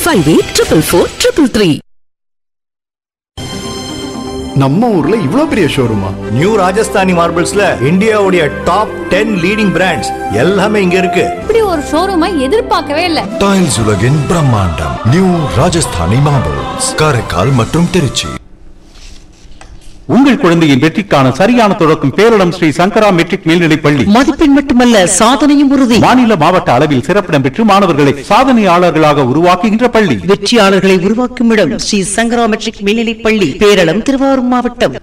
five eight triple four triple three நம்ம ஊர்ல இவ்ளோ பெரிய ஷோரூமா நியூ ராஜஸ்தானி மார்பிள்ஸ்ல இந்தியாவுடைய டாப் டென் லீடிங் பிராண்ட்ஸ் எல்லாமே இங்க இருக்கு இப்படி ஒரு ஷோரூமை எதிர்பார்க்கவே இல்ல டைல்ஸ் உலகின் பிரம்மாண்டம் நியூ ராஜஸ்தானி மார்பிள்ஸ் காரைக்கால் மற்றும் திருச்சி உங்கள் குழந்தையின் வெற்றிக்கான சரியான தொடக்கம் பேரிடம் ஸ்ரீ சங்கரா மெட்ரிக் மேல்நிலைப் பள்ளி மதிப்பெண் மட்டுமல்ல சாதனையும் உறுதி மாநில மாவட்ட அளவில் சிறப்பிடம் பெற்று மாணவர்களை சாதனையாளர்களாக உருவாக்குகின்ற பள்ளி வெற்றியாளர்களை உருவாக்கும் இடம் ஸ்ரீ சங்கரா மெட்ரிக் மேல்நிலைப் பள்ளி பேரளம் திருவாரூர் மாவட்டம்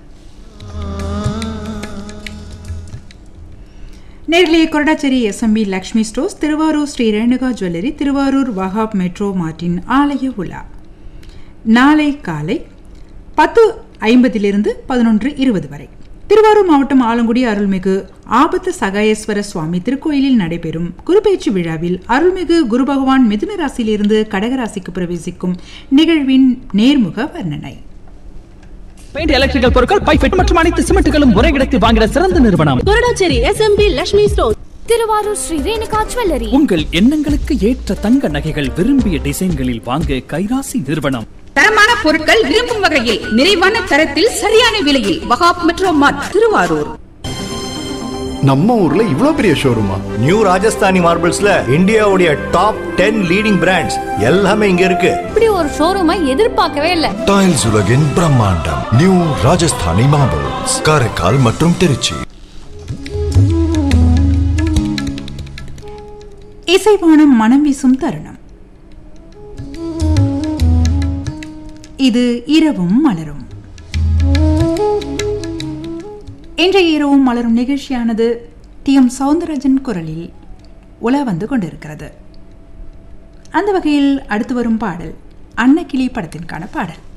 நேரிலே Koradacheri SMB Lakshmi stores Thiruvarur Sri Renuka jewellery Thiruvarur Wahab metro மார்ட்டின் ஆலய உலா நாளை காலை பத்து ஐம்பதிலிருந்து பதினொன்று இருபது வரை திருவாரூர் மாவட்டம் ஆலங்குடி அருள்மிகு ஆபத்து சகாயேஸ்வர சுவாமி திருக்கோயிலில் நடைபெறும் குருபெயர்ச்சி விழாவில் அருள்மிகு குரு பகவான் மிதுன ராசியிலிருந்து கடகராசிக்கு பிரவேசிக்கும் நிகழ்வின் நேர்முக வர்ணனை பெயிண்ட் எலக்ட்ரிக்கல் பொருட்கள் பைப் மற்றும் அனைத்து சிமெண்ட்டுகளும் ஒரே இடத்தில் வாங்கிட சிறந்த நிறுவனம் Koradacheri SMB Lakshmi store Thiruvarur Sri Renuka jewellery உங்கள் எண்ணங்களுக்கு ஏற்ற தங்க நகைகள் விரும்பிய டிசைன்களில் வாங்க கைராசி நிறுவனம் தரமான பொருட்கள் விரும்பும் வகையில் நிறைவான தரத்தில் சரியான விலையில் வகாப் மெட்ரோ மார்ட் திருவாரூர் நம்ம ஊர்ல இவ்ளோ பெரிய ஷோரூமா நியூ ராஜஸ்தானி மார்பிள்ஸ்ல இந்தியாவுடைய டாப் டென் லீடிங் பிராண்ட்ஸ் எல்லாமே இங்க இருக்கு இப்படி ஒரு ஷோரூமை எதிர்பார்க்கவே இல்ல டைல்ஸ் உலகின் பிரம்மாண்டம் நியூ ராஜஸ்தானி மார்பிள்ஸ் காரைக்கால் மற்றும் திருச்சி இசைவானம் மனம் வீசும் தருணம் இது இரவும் மலரும் இன்றைய இரவும் மலரும் நிகழ்ச்சியானது டி எம் சவுந்தரராஜன் குரலில் உலா வந்து கொண்டிருக்கிறது அந்த வகையில் அடுத்து வரும் பாடல் அன்னக்கிளி படத்திற்கான பாடல்